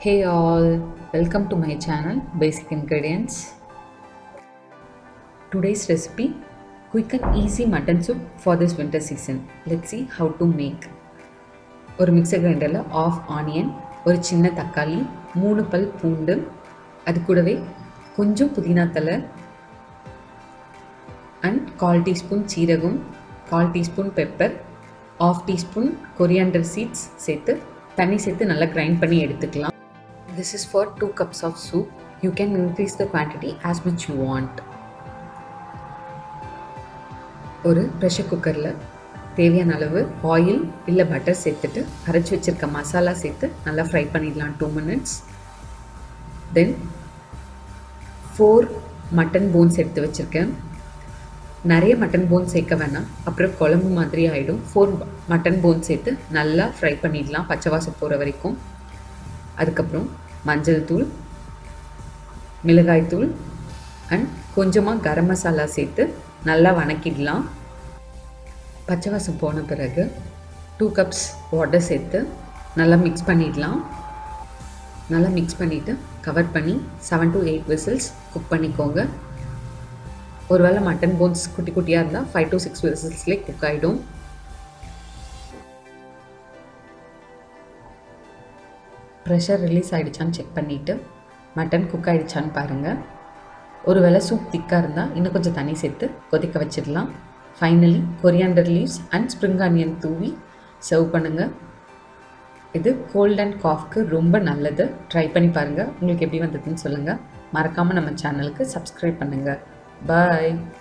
Hey all, welcome to my channel Basic Ingredients. Today's recipe quick and easy mutton soup for this winter season. Let's see how to make. ஒரு mixer கிரைண்டரில் half onion ஒரு சின்ன தக்காளி மூணு பல் பூண்டு அது கூடவே கொஞ்சம் புதினா தலை அண்ட் கால் டீஸ்பூன் சீரகம் கால் teaspoon pepper half teaspoon coriander seeds சேர்த்து தண்ணி சேர்த்து நல்லா கிரைண்ட் பண்ணி எடுத்துக்கலாம் this is for two cups of soup you can increase the quantity as much you want ஒரு ப்ரெஷர் குக்கரில் தேவையான அளவு ஆயில் இல்லை பட்டர் சேர்த்துட்டு அரைச்சி வச்சுருக்க மசாலா சேர்த்து நல்லா ஃப்ரை பண்ணிடலாம் two minutes then four mutton bones எடுத்து வச்சுருக்கேன் நிறைய மட்டன் போன் சேர்க்க வேணாம் அப்புறம் குழம்பு மாதிரி ஆகிடும் ஃபோர் மட்டன் போன் சேர்த்து நல்லா ஃப்ரை பண்ணிடலாம் பச்சை வாசம் போகிற வரைக்கும் அதுக்கப்புறம் மஞ்சள் தூள் மிளகாய் தூள் அண்ட் கொஞ்சமாக கரம் மசாலா சேர்த்து நல்லா வணக்கிடலாம் பச்சை வாசம் போன பிறகு டூ கப்ஸ் வாட்டர் சேர்த்து நல்லா மிக்ஸ் பண்ணிடலாம் நல்லா மிக்ஸ் பண்ணிவிட்டு கவர் பண்ணி seven to eight whistles cook பண்ணிக்கோங்க ஒருவேளை மட்டன் போன்ஸ் குட்டி குட்டியாக இருந்தால் ஃபைவ் டு சிக்ஸ் விசில்ஸ்லேயே குக் ஆகிடும் ப்ரெஷர் ரிலீஸ் ஆகிடுச்சான்னு செக் பண்ணிவிட்டு மட்டன் குக் ஆகிடுச்சான்னு பாருங்கள் ஒருவேளை சூப் திக்காக இருந்தால் இன்னும் கொஞ்சம் தண்ணி சேர்த்து கொதிக்க வச்சிடலாம் finally coriander leaves and spring onion தூவி சர்வ் பண்ணுங்கள் இது கோல்ட் அண்ட் காஃப்க்கு ரொம்ப நல்லது ட்ரை பண்ணி பாருங்கள் உங்களுக்கு எப்படி வந்ததுன்னு சொல்லுங்கள் மறக்காமல் நம்ம சேனலுக்கு சப்ஸ்கிரைப் பண்ணுங்கள் பாய்